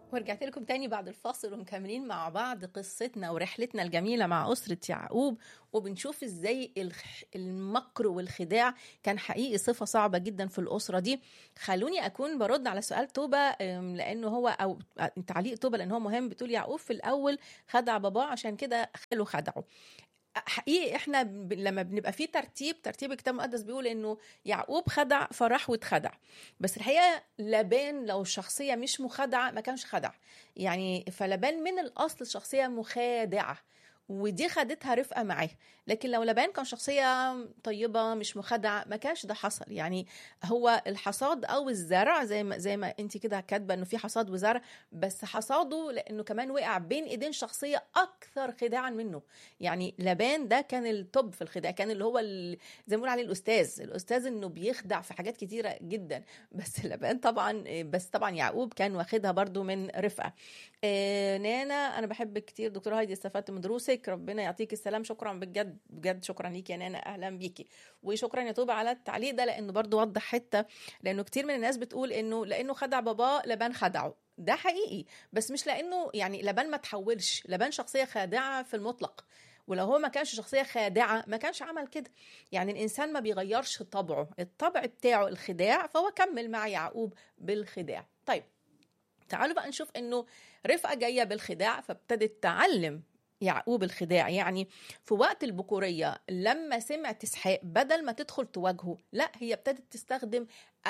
ورجعت لكم تاني بعد الفاصل ومكملين مع بعض قصتنا ورحلتنا الجميلة مع أسرة يعقوب وبنشوف ازاي الخ- المكر والخداع كان حقيقي صفة صعبة جدا في الأسرة دي خلوني أكون برد على سؤال توبة أم، لأنه هو أو تعليق توبة لأنه هو مهم بتقول يعقوب في الأول خدع باباه عشان كده خاله خدعه حقيقي احنا ب- لما بنبقى في ترتيب ترتيب الكتاب المقدس بيقول انه يعقوب خدع فراح واتخدع بس الحقيقه لبان لو الشخصيه مش مخادعه ما كانش خدع يعني فلبان من الاصل شخصيه مخادعه ودي خدتها رفقه معاه لكن لو لبان كان شخصيه طيبه مش مخادعه ما كانش ده حصل يعني هو الحصاد او الزرع زي ما زي ما انت كده كاتبه انه في حصاد وزرع بس حصاده لانه كمان وقع بين ايدين شخصيه اكثر خداعا منه يعني لبان ده كان التوب في الخداع كان اللي هو ال- زي ما بنقول عليه الاستاذ الاستاذ انه بيخدع في حاجات كتيره جدا بس لبان طبعا بس طبعا يعقوب كان واخدها برضو من رفقه آه، نانا انا بحبك كتير دكتوره هايدي استفدت من دروسك ربنا يعطيك السلام شكرا بجد بجد شكرا ليكي يا نانا اهلا بيكي وشكرا يا طوبة على التعليق ده لانه برضو وضح حته لانه كتير من الناس بتقول انه لانه خدع باباه لبان خدعه ده حقيقي بس مش لانه يعني لبان ما تحولش لبان شخصيه خادعه في المطلق ولو هو ما كانش شخصيه خادعه ما كانش عمل كده يعني الانسان ما بيغيرش طبعه الطبع بتاعه الخداع فهو كمل مع يعقوب بالخداع طيب تعالوا بقى نشوف انه رفقه جايه بالخداع فابتدت تعلم يعقوب الخداع يعني في وقت البكورية لما سمعت إسحاق بدل ما تدخل تواجهه لا هي ابتدت تستخدم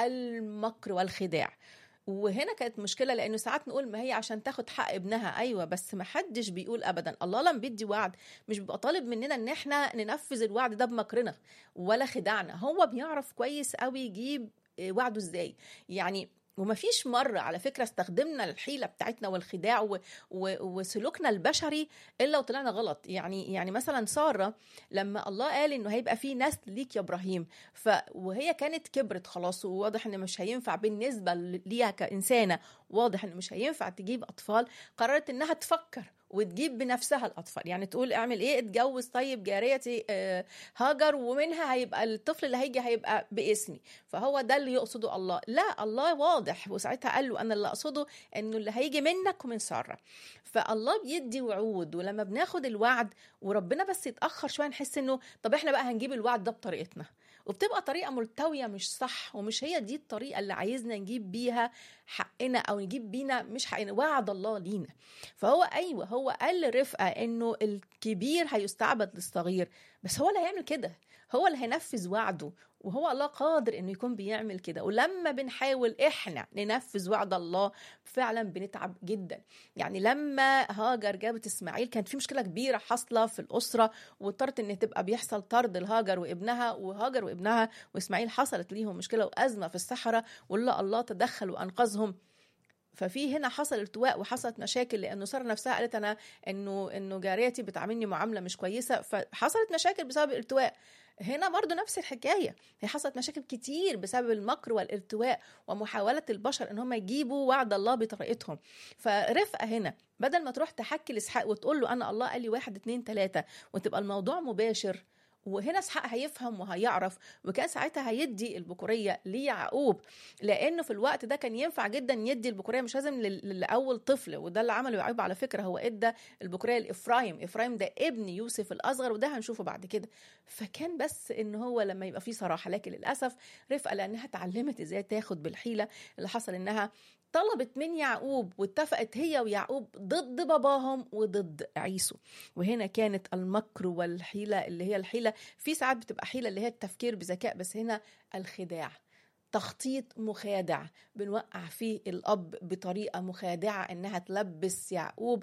المكر والخداع وهنا كانت مشكلة لأنه ساعات نقول ما هي عشان تاخد حق ابنها أيوة بس ما حدش بيقول أبدا الله لما بيدي وعد مش بيبقى طالب مننا إن احنا ننفذ الوعد ده بمكرنا ولا خداعنا هو بيعرف كويس قوي يجيب وعده ازاي يعني وما فيش مرة على فكرة استخدمنا الحيلة بتاعتنا والخداع و... و... وسلوكنا البشري إلا وطلعنا غلط يعني يعني مثلا سارة لما الله قال إنه هيبقى في نسل ليك يا إبراهيم ف... وهي كانت كبرت خلاص وواضح إن مش هينفع بالنسبة ليها كإنسانة واضح إنه مش هينفع تجيب أطفال قررت إنها تفكر وتجيب بنفسها الاطفال يعني تقول اعمل ايه اتجوز طيب جاريتي آه، هاجر ومنها هيبقى الطفل اللي هيجي هيبقى باسمي فهو ده اللي يقصده الله لا الله واضح وساعتها قال له انا اللي اقصده انه اللي هيجي منك ومن ساره فالله بيدي وعود ولما بناخد الوعد وربنا بس يتاخر شويه نحس انه طب احنا بقى هنجيب الوعد ده بطريقتنا وبتبقى طريقه ملتويه مش صح ومش هي دي الطريقه اللي عايزنا نجيب بيها حقنا او نجيب بينا مش حقنا وعد الله لينا فهو ايوه هو قال لرفقه انه الكبير هيستعبد للصغير بس هو اللي هيعمل كده هو اللي هينفذ وعده وهو الله قادر انه يكون بيعمل كده ولما بنحاول احنا ننفذ وعد الله فعلا بنتعب جدا يعني لما هاجر جابت اسماعيل كانت في مشكله كبيره حاصله في الاسره واضطرت ان تبقى بيحصل طرد لهاجر وابنها وهاجر وابنها واسماعيل حصلت ليهم مشكله وازمه في الصحراء ولا الله تدخل وانقذهم ففي هنا حصل التواء وحصلت مشاكل لانه ساره نفسها قالت انا انه انه جاريتي بتعاملني معامله مش كويسه فحصلت مشاكل بسبب الالتواء هنا برضو نفس الحكايه هي حصلت مشاكل كتير بسبب المكر والالتواء ومحاوله البشر ان هم يجيبوا وعد الله بطريقتهم فرفقه هنا بدل ما تروح تحكي لاسحاق وتقول له انا الله قال لي واحد اتنين تلاته وتبقى الموضوع مباشر وهنا اسحاق هيفهم وهيعرف وكان ساعتها هيدي البكوريه ليعقوب لانه في الوقت ده كان ينفع جدا يدي البكوريه مش لازم لل- لاول طفل وده اللي عمله يعقوب على فكره هو ادى البكوريه لافرايم افرايم ده ابن يوسف الاصغر وده هنشوفه بعد كده فكان بس ان هو لما يبقى فيه صراحه لكن للاسف رفقه لانها اتعلمت ازاي تاخد بالحيله اللي حصل انها طلبت من يعقوب واتفقت هي ويعقوب ضد باباهم وضد عيسو وهنا كانت المكر والحيلة اللي هي الحيلة في ساعات بتبقى حيلة اللي هي التفكير بذكاء بس هنا الخداع تخطيط مخادع بنوقع فيه الأب بطريقة مخادعة إنها تلبس يعقوب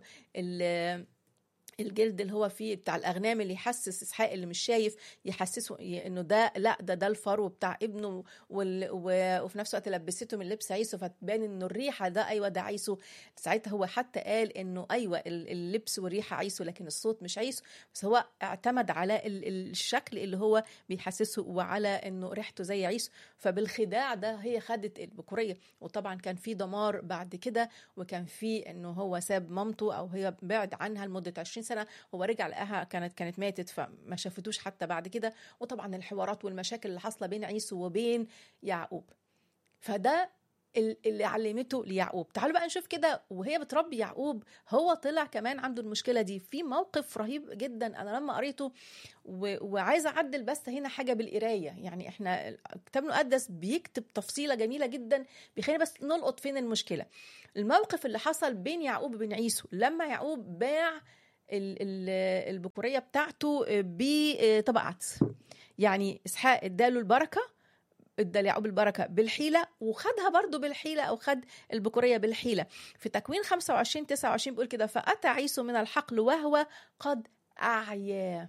ال- الجلد اللي هو فيه بتاع الاغنام اللي يحسس اسحاق اللي مش شايف يحسسه انه ده لا ده ده الفرو بتاع ابنه وال... و... وفي نفس الوقت لبسته من لبس عيسو فتبان انه الريحه ده ايوه ده عيسو ساعتها هو حتى قال انه ايوه ال- اللبس والريحه عيسو لكن الصوت مش عيسو بس هو اعتمد على ال- ال- الشكل اللي هو بيحسسه وعلى انه ريحته زي عيسو فبالخداع ده هي خدت البكوريه وطبعا كان في دمار بعد كده وكان في انه هو ساب مامته او هي بعد عنها لمده 20 سنه هو رجع لقاها كانت كانت ماتت فما شافتوش حتى بعد كده وطبعا الحوارات والمشاكل اللي حاصله بين عيسو وبين يعقوب فده اللي علمته ليعقوب تعالوا بقى نشوف كده وهي بتربي يعقوب هو طلع كمان عنده المشكله دي في موقف رهيب جدا انا لما قريته و... وعايزه اعدل بس هنا حاجه بالقرايه يعني احنا الكتاب المقدس بيكتب تفصيله جميله جدا بيخلينا بس نلقط فين المشكله الموقف اللي حصل بين يعقوب وبين عيسو لما يعقوب باع البكوريه بتاعته بطبق عدس يعني اسحاق اداله البركه ادى ليعقوب البركه بالحيله وخدها برضه بالحيله او خد البكوريه بالحيله في تكوين 25 29 بيقول كده فاتى عيسو من الحقل وهو قد اعيا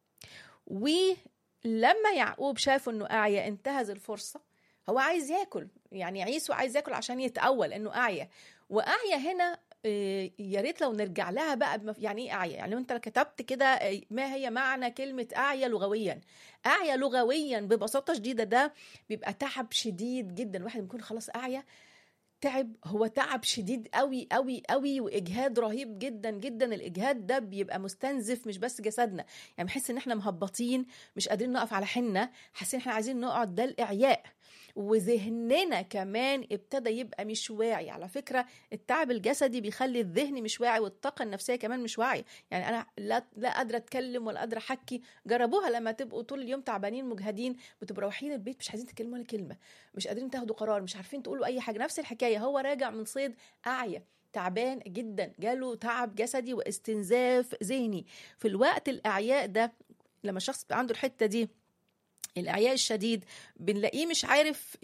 ولما يعقوب شاف انه اعيا انتهز الفرصه هو عايز ياكل يعني عيسو عايز ياكل عشان يتاول انه اعيا واعيا هنا يا ريت لو نرجع لها بقى بمف... يعني ايه اعيا يعني انت كتبت كده ما هي معنى كلمه اعيا لغويا اعيا لغويا ببساطه شديده ده بيبقى تعب شديد جدا الواحد بيكون خلاص اعيا تعب هو تعب شديد قوي قوي قوي واجهاد رهيب جدا جدا الاجهاد ده بيبقى مستنزف مش بس جسدنا يعني بنحس ان احنا مهبطين مش قادرين نقف على حنا حاسين احنا عايزين نقعد ده الاعياء وذهننا كمان ابتدى يبقى مش واعي على فكره التعب الجسدي بيخلي الذهن مش واعي والطاقه النفسيه كمان مش واعيه يعني انا لا لا قادره اتكلم ولا قادره احكي جربوها لما تبقوا طول اليوم تعبانين مجهدين بتبقوا رايحين البيت مش عايزين تتكلموا ولا كلمه مش قادرين تاخدوا قرار مش عارفين تقولوا اي حاجه نفس الحكايه هو راجع من صيد اعيا تعبان جدا جاله تعب جسدي واستنزاف ذهني في الوقت الاعياء ده لما الشخص عنده الحته دي الاعياء الشديد بنلاقيه مش عارف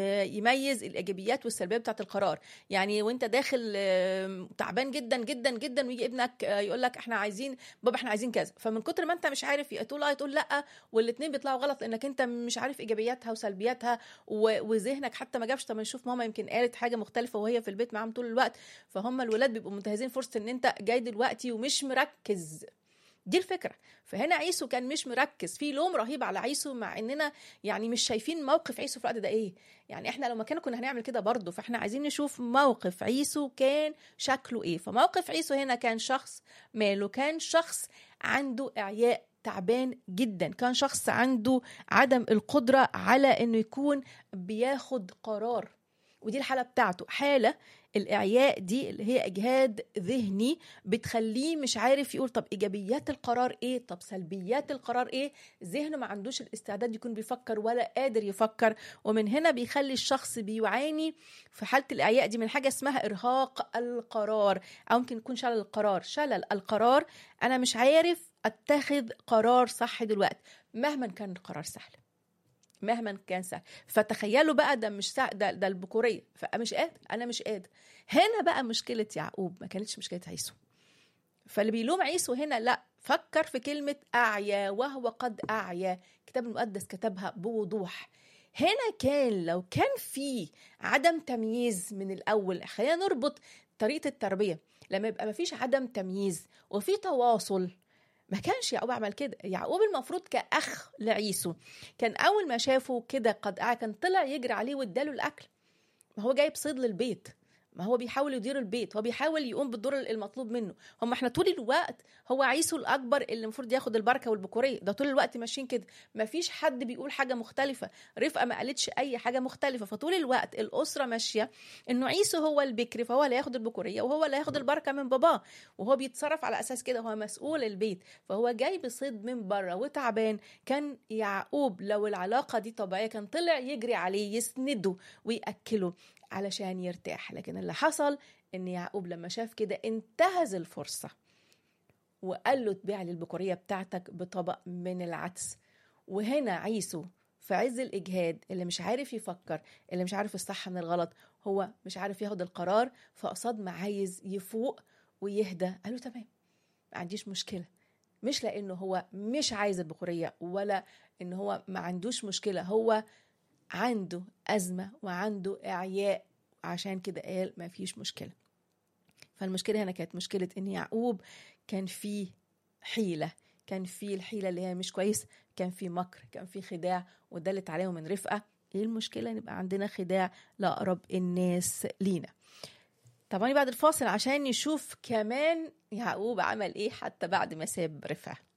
يميز الايجابيات والسلبيات بتاعه القرار يعني وانت داخل تعبان جدا جدا جدا ويجي ابنك يقول لك احنا عايزين بابا احنا عايزين كذا فمن كتر ما انت مش عارف تقول اه تقول لا والاثنين بيطلعوا غلط لانك انت مش عارف ايجابياتها وسلبياتها وذهنك حتى ما جابش طب نشوف ماما يمكن قالت حاجه مختلفه وهي في البيت معاهم طول الوقت فهم الولاد بيبقوا منتهزين فرصه ان انت جاي دلوقتي ومش مركز دي الفكره فهنا عيسو كان مش مركز في لوم رهيب على عيسو مع اننا يعني مش شايفين موقف عيسو في الوقت ده ايه يعني احنا لو مكانه كنا هنعمل كده برضه فاحنا عايزين نشوف موقف عيسو كان شكله ايه فموقف عيسو هنا كان شخص ماله كان شخص عنده اعياء تعبان جدا كان شخص عنده عدم القدره على انه يكون بياخد قرار ودي الحاله بتاعته حاله الاعياء دي اللي هي اجهاد ذهني بتخليه مش عارف يقول طب ايجابيات القرار ايه طب سلبيات القرار ايه ذهنه ما عندوش الاستعداد يكون بيفكر ولا قادر يفكر ومن هنا بيخلي الشخص بيعاني في حاله الاعياء دي من حاجه اسمها ارهاق القرار او ممكن يكون شلل القرار شلل القرار انا مش عارف اتخذ قرار صح دلوقتي مهما كان القرار سهل مهما كان سهل فتخيلوا بقى ده مش سهل ده, ده البكوريه فمش قادر انا مش قادر هنا بقى مشكله يعقوب ما كانتش مشكله عيسو فاللي بيلوم عيسو هنا لا فكر في كلمه اعيا وهو قد اعيا الكتاب المقدس كتبها بوضوح هنا كان لو كان في عدم تمييز من الاول خلينا نربط طريقه التربيه لما يبقى ما فيش عدم تمييز وفي تواصل ما كانش يعقوب عمل كده يعقوب المفروض كأخ لعيسو كان أول ما شافه كده قد كان طلع يجري عليه واداله الأكل ما هو جايب صيد للبيت ما هو بيحاول يدير البيت هو بيحاول يقوم بالدور المطلوب منه هم احنا طول الوقت هو عيسو الاكبر اللي المفروض ياخد البركه والبكوريه ده طول الوقت ماشيين كده ما فيش حد بيقول حاجه مختلفه رفقه ما قالتش اي حاجه مختلفه فطول الوقت الاسره ماشيه انه عيسو هو البكر فهو اللي هياخد البكوريه وهو اللي هياخد البركه من باباه وهو بيتصرف على اساس كده هو مسؤول البيت فهو جاي بصيد من بره وتعبان كان يعقوب لو العلاقه دي طبيعيه كان طلع يجري عليه يسنده وياكله علشان يرتاح لكن اللي حصل ان يعقوب لما شاف كده انتهز الفرصة وقال له تبيع لي البكورية بتاعتك بطبق من العدس وهنا عيسو في عز الإجهاد اللي مش عارف يفكر اللي مش عارف الصح من الغلط هو مش عارف ياخد القرار فقصاد ما عايز يفوق ويهدى قال له تمام ما عنديش مشكلة مش لأنه هو مش عايز البكورية ولا إن هو ما عندوش مشكلة هو عنده أزمة وعنده إعياء عشان كده قال ما فيش مشكلة فالمشكلة هنا كانت مشكلة إن يعقوب كان فيه حيلة كان فيه الحيلة اللي هي مش كويس كان فيه مكر كان فيه خداع ودلت عليه من رفقة ايه المشكلة نبقى عندنا خداع لأقرب الناس لينا طبعا بعد الفاصل عشان نشوف كمان يعقوب عمل ايه حتى بعد ما ساب رفقه